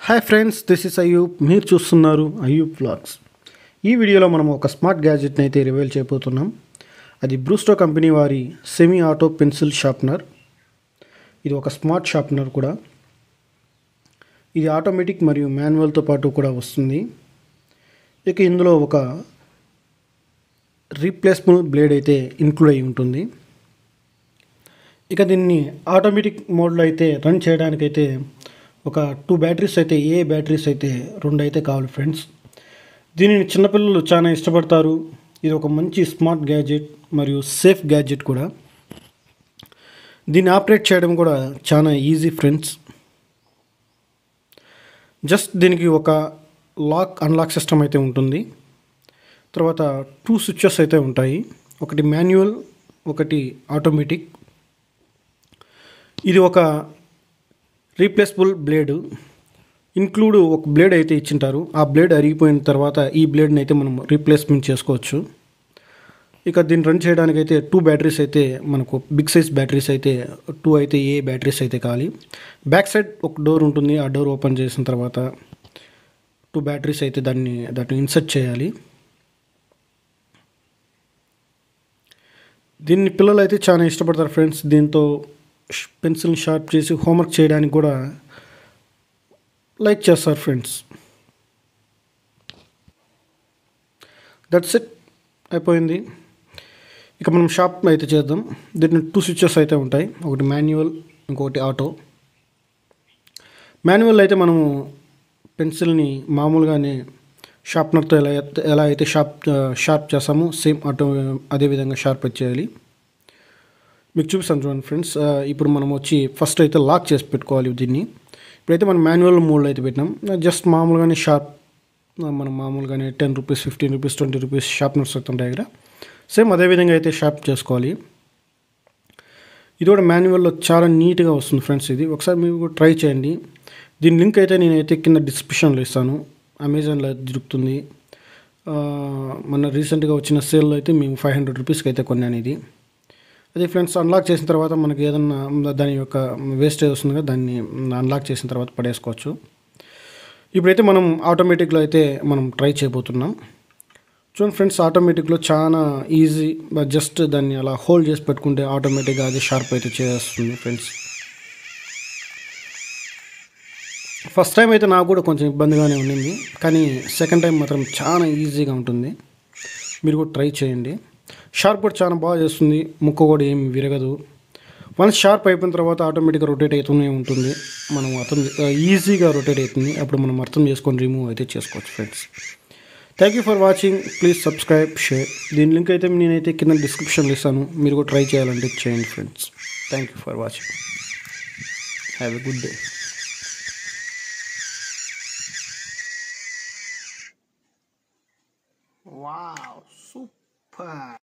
Hi friends this is Ayyub మీరు చూస్తున్నారు Ayub vlogs ఈ వీడియోలో మనం ఒక స్మార్ట్ గ్యాజెట్ని అయితే రివీల్ చేయబోతున్నాం అది బ్రూస్టో కంపెనీ వారి సెమీ ఆటో పెన్సిల్ షార్ప్నర్ ఇది ఒక స్మార్ట్ షార్ప్నర్ కూడా ఇది ఆటోమేటిక్ మరియు మాన్యువల్తో పాటు కూడా వస్తుంది ఇక ఇందులో ఒక రీప్లేస్బుల్ బ్లేడ్ అయితే ఇన్క్లూడ్ అయి ఉంటుంది ఇక దీన్ని ఆటోమేటిక్ మోడ్లో అయితే రన్ చేయడానికైతే ఒక టూ బ్యాటరీస్ అయితే ఏ బ్యాటరీస్ అయితే రెండు అయితే కావాలి ఫ్రెండ్స్ దీనిని చిన్నపిల్లలు చాలా ఇష్టపడతారు ఇది ఒక మంచి స్మార్ట్ గ్యాజెట్ మరియు సేఫ్ గ్యాజెట్ కూడా దీన్ని ఆపరేట్ చేయడం కూడా చాలా ఈజీ ఫ్రెండ్స్ జస్ట్ దీనికి ఒక లాక్ అన్లాక్ సిస్టమ్ అయితే ఉంటుంది తర్వాత టూ స్విచ్చెస్ అయితే ఉంటాయి ఒకటి మాన్యువల్ ఒకటి ఆటోమేటిక్ ఇది ఒక రీప్లేస్బుల్ బ్లేడ్ ఇన్క్లూడ్ ఒక బ్లేడ్ అయితే ఇచ్చింటారు ఆ బ్లేడ్ అరిగిపోయిన తర్వాత ఈ బ్లేడ్ని అయితే మనం రీప్లేస్మెంట్ చేసుకోవచ్చు ఇక దీన్ని రన్ చేయడానికి అయితే టూ బ్యాటరీస్ అయితే మనకు బిగ్ సైజ్ బ్యాటరీస్ అయితే టూ అయితే ఏ బ్యాటరీస్ అయితే కావాలి బ్యాక్ సైడ్ ఒక డోర్ ఉంటుంది ఆ డోర్ ఓపెన్ చేసిన తర్వాత టూ బ్యాటరీస్ అయితే దాన్ని దాన్ని ఇన్సర్ట్ చేయాలి దీన్ని పిల్లలు అయితే చాలా ఇష్టపడతారు ఫ్రెండ్స్ దీంతో పెన్సిల్ని షార్ప్ చేసి హోంవర్క్ చేయడానికి కూడా లైక్ చేస్తారు ఫ్రెండ్స్ దట్స్ ఇట్ అయిపోయింది ఇక మనం షాప్ అయితే చేద్దాం దీంట్లో టూ స్విచ్చెస్ అయితే ఉంటాయి ఒకటి మాన్యువల్ ఇంకొకటి ఆటో మాన్యువల్ అయితే మనము పెన్సిల్ని మామూలుగానే షార్ప్నర్తో ఎలా ఎలా అయితే షార్ప్ షార్ప్ చేస్తామో సేమ్ ఆటో అదే విధంగా షార్ప్ చేయాలి మీకు చూపిస్తాను చూడండి ఫ్రెండ్స్ ఇప్పుడు మనం వచ్చి ఫస్ట్ అయితే లాక్ చేసి పెట్టుకోవాలి దీన్ని ఇప్పుడైతే మనం మాన్యువల్ మోడ్లో అయితే పెట్టినాం జస్ట్ మామూలుగానే షార్ప్ మనం మామూలుగానే ten rupees fifteen rupees twenty rupees sharpeners వస్తుంటాయి కదా సేమ్ అదే విధంగా అయితే షార్ప్ చేసుకోవాలి ఇది కూడా మాన్యువల్లో చాలా నీట్గా వస్తుంది ఫ్రెండ్స్ ఇది ఒకసారి మీరు కూడా ట్రై చేయండి దీని లింక్ అయితే నేనైతే కింద డిస్క్రిప్షన్లో ఇస్తాను అమెజాన్లో దొరుకుతుంది మన రీసెంట్గా వచ్చిన సేల్లో అయితే మేము ఫైవ్ హండ్రెడ్ రూపీస్కి అయితే కొన్నాను ఇది అదే ఫ్రెండ్స్ అన్లాక్ చేసిన తర్వాత మనకి ఏదన్నా దాని యొక్క వేస్టేజ్ వస్తుంది కదా దాన్ని అన్లాక్ చేసిన తర్వాత పడేసుకోవచ్చు ఇప్పుడైతే మనం ఆటోమేటిక్లో అయితే మనం ట్రై చేయబోతున్నాం చూడండి ఫ్రెండ్స్ ఆటోమేటిక్లో చాలా ఈజీ జస్ట్ దాన్ని అలా హోల్డ్ చేసి పెట్టుకుంటే ఆటోమేటిక్గా అది షార్ప్ అయితే చేస్తుంది ఫ్రెండ్స్ ఫస్ట్ టైం అయితే నాకు కూడా కొంచెం ఇబ్బందిగానే ఉండింది కానీ సెకండ్ టైం మాత్రం చాలా ఈజీగా ఉంటుంది మీరు కూడా ట్రై చేయండి షార్ప్ కూడా చాలా బాగా చేస్తుంది ముక్క కూడా ఏం విరగదు వన్స్ షార్ప్ అయిపోయిన తర్వాత ఆటోమేటిక్గా రొటేట్ అవుతూనే ఉంటుంది మనం అర్థం ఈజీగా రొటేట్ అవుతుంది అప్పుడు మనం అర్థం చేసుకొని రిమూవ్ అయితే చేసుకోవచ్చు friends thank you for watching please subscribe share దీని లింక్ అయితే నేనైతే కింద డిస్క్రిప్షన్లో ఇస్తాను మీరు కూడా ట్రై చేయాలంటే చేయండి friends thank you for watching have a good day Wow, super.